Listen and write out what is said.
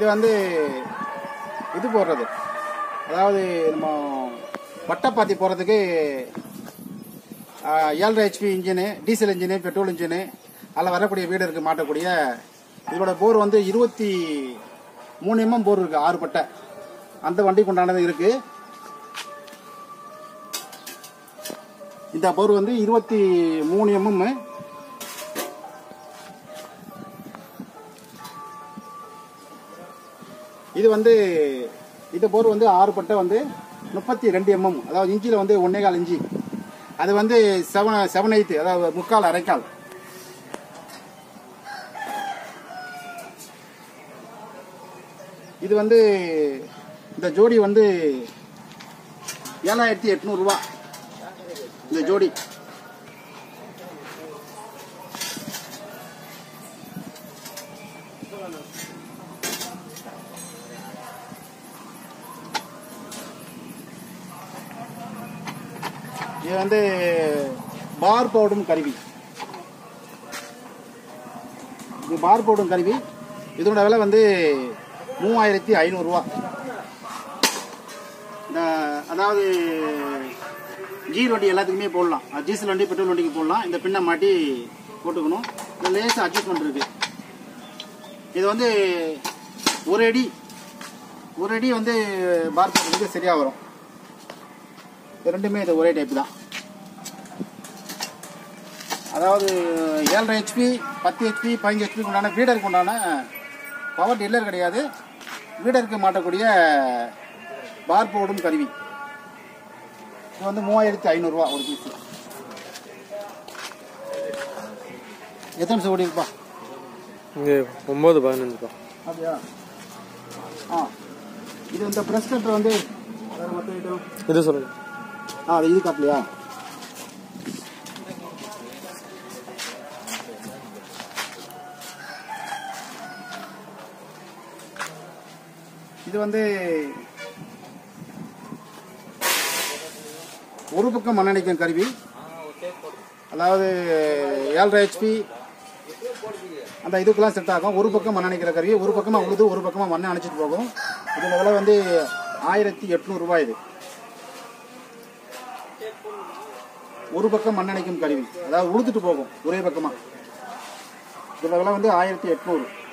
இது வந்து இது போடுறது அதாவது நம்ம வட்டப்பாத்தி போடுறதுக்கு ஏழரை HP engine diesel engine petrol engine அதில் வரக்கூடிய வீடருக்கு மாட்டக்கூடிய இதோட போர் வந்து இருபத்தி மூணு எம்எம் போர் இருக்கு ஆறு பட்டை அந்த வண்டிக்கு உண்டானது இருக்கு இந்த போர் வந்து இருபத்தி மூணு எம்எம் இது வந்து இந்த போர் வந்து ஆறு பட்டை வந்து முப்பத்தி ரெண்டு எம்எம் அதாவது இன்ச்சில் வந்து ஒன்னே கால் இன்ச்சி அது வந்து செவன் செவன் எயித்து அதாவது முக்கால் அரைக்கால் இது வந்து இந்த ஜோடி வந்து ஏழாயிரத்தி எட்நூறுரூவா இந்த ஜோடி இது வந்து பார் போடும் கருவி இது பார் போடும் கருவி இதோட விலை வந்து மூவாயிரத்தி ஐநூறுரூவா இந்த அதாவது கீர் வண்டி எல்லாத்துக்குமே போடலாம் அது டீசல் வண்டி பெட்ரோல் வண்டிக்கு போடலாம் இந்த பின்னை மாட்டி போட்டுக்கணும் இந்த லேசாக அட்ஜஸ்ட்மெண்ட் இருக்கு இது வந்து ஒரு அடி ஒரு அடி வந்து பார் போடுறதுக்கு சரியாக வரும் இது ரெண்டுமே இது ஒரே டைப் தான் அதாவது ஏழரை ஹெச்பி பத்து ஹெச்பி பதினஞ்சு ஹெச்பி உண்டான வீடருக்கு உண்டான பவர் டில்லர் கிடையாது வீடருக்கு மாட்டக்கூடிய பார் போடும் கருவி இது வந்து மூவாயிரத்தி ஐநூறுரூவா ஒரு பீஸ் எத்தனை நிமிஷம் ஓடி இருப்பா இங்கே ஒம்பது பதினஞ்சுப்பா அப்படியா ஆ இது இந்த ப்ரெஸ் கட்டர் வந்து வேறு மற்ற ஐட்டம் இது சொல்லுங்க ஆ அது இது காட்டலையா இது வந்து ஒரு பக்கம் மண்ணெண்ணிக்கும் கருவி அதாவது ஏழரை ஹெச்பி அந்த இதுக்கெல்லாம் செட் ஆகும் ஒரு பக்கம் மண் அணைக்கிற கருவி ஒரு பக்கமாக உழுது ஒரு பக்கமாக மண்ணை அணைச்சிட்டு போகும் இதோட விலை வந்து ஆயிரத்தி எட்நூறுபா இது ஒரு பக்கம் மண் அணைக்கும் கருவி அதாவது உழுதுட்டு போகும் ஒரே பக்கமாக இதோட விலை வந்து ஆயிரத்தி எட்நூறு